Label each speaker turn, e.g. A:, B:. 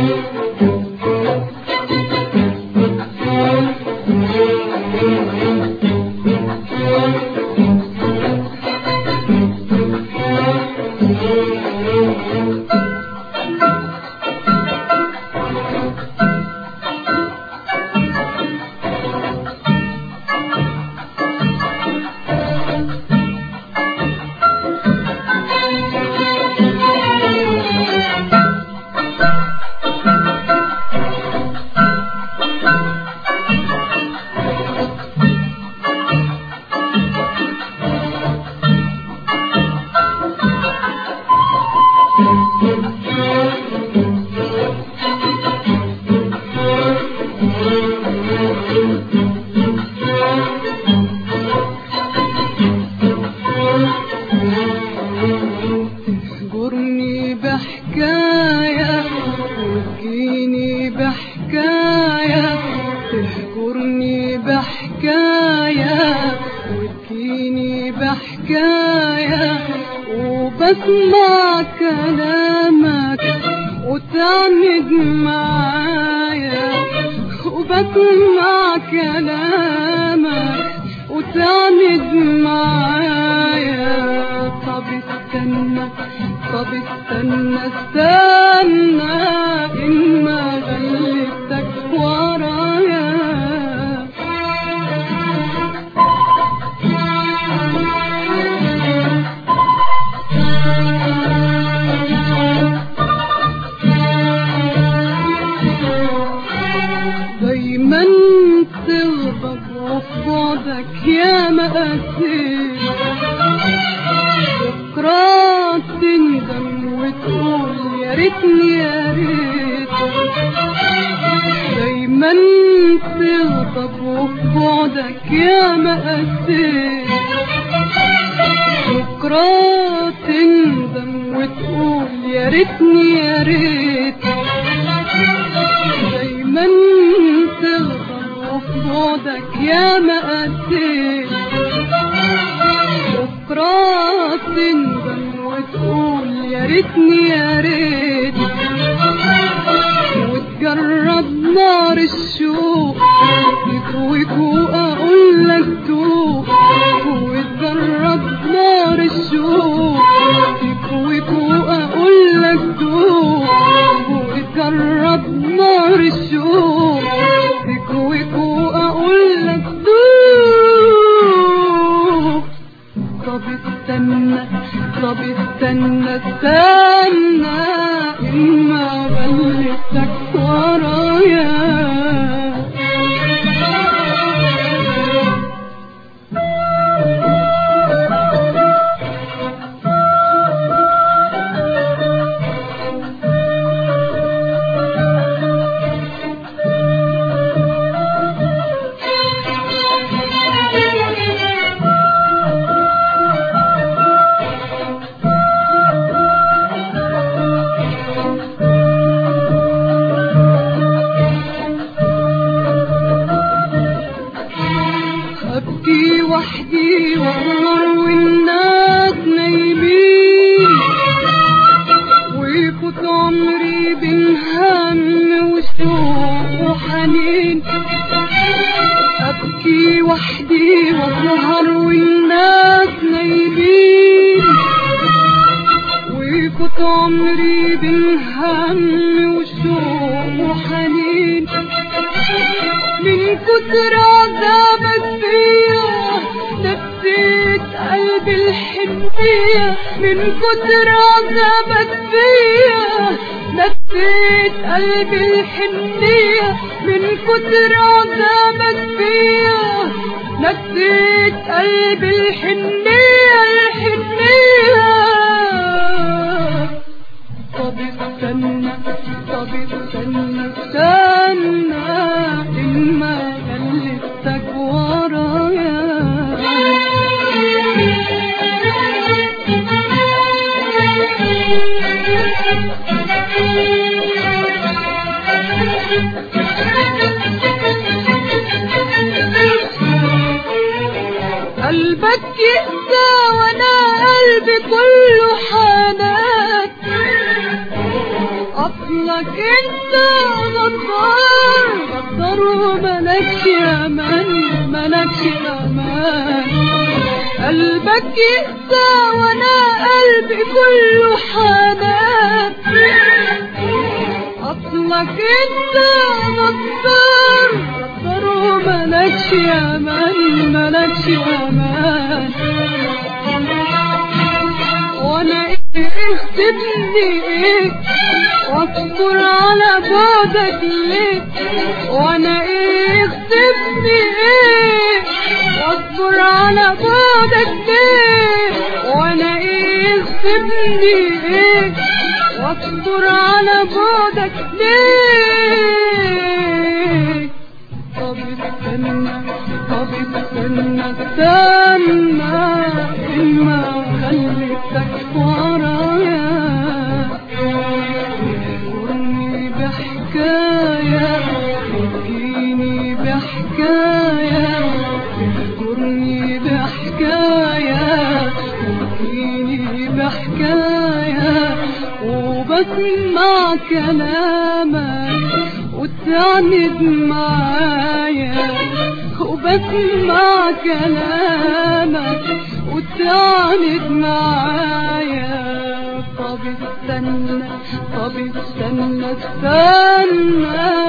A: تهجرني بحكاية وتجيني بحكاية تهجرني بحكاية وتجيني بحكاية وبسمع كلامك وتعند معايا وبسمع كلامك وتعند معايا طب استنى طب استنى استنى إما غلبتك ورايا دايما تغضب وفي بعدك يا مقاسي بكرة تندم وتقول يا ريتني يا ريت دايما تغضب وفي بعدك يا مقاسي بكرة تندم وتقول يا ريتني يا ريت دايما تغضب وفي بعدك يا مقاسي بكرة تندم وتقول يا ريتني يا ريت وتجرب نار الشوق تكويك واقول لك دوق وتجرب نار الشوق تكويك واقول لك دوق وتجرب نار الشوق تكويك واقول لك دوق طب استنى طب استنى استنى إما غلبتك ورايا أبكي وحدي وأسهر والناس نايمين ويفوت عمري بين هم وشوق وحنين أبكي وحدي وأسهر والناس نايمين ويفوت عمري بين هم وشوق وحنين من كتر عذابك فيا نسيت قلبي الحنية من كتر عذابك فيا نسيت قلبي الحنية من كتر عذابك فيا نسيت قلبي الحنية الحنية طب استنى طب استنى استنى إما غلبتك ورايا قلبك يهدى وانا قلبي كله حنان اصلك انت غدار غدار وملكش امان ملكش امان قلبك يهدى وانا قلبي كله حنان اصلك انت غدار غدار وملكش امان ملكش امان وانا ايه اختبني ايه واصبر على بعدك ليه وانا ايه اختبني ايه واصبر على بعدك ليه وانا ايه اختبني ايه واصبر على بعدك ليه طب استنى طب استنى استنى إما خليتك ورايا اذكرني بحكاية تبكيني بحكاية اذكرني بحكاية تبكيني بحكاية وبسمع كلامك وتعند معايا وبسمع كلامك وتعند معايا طب استنى طب استنى استنى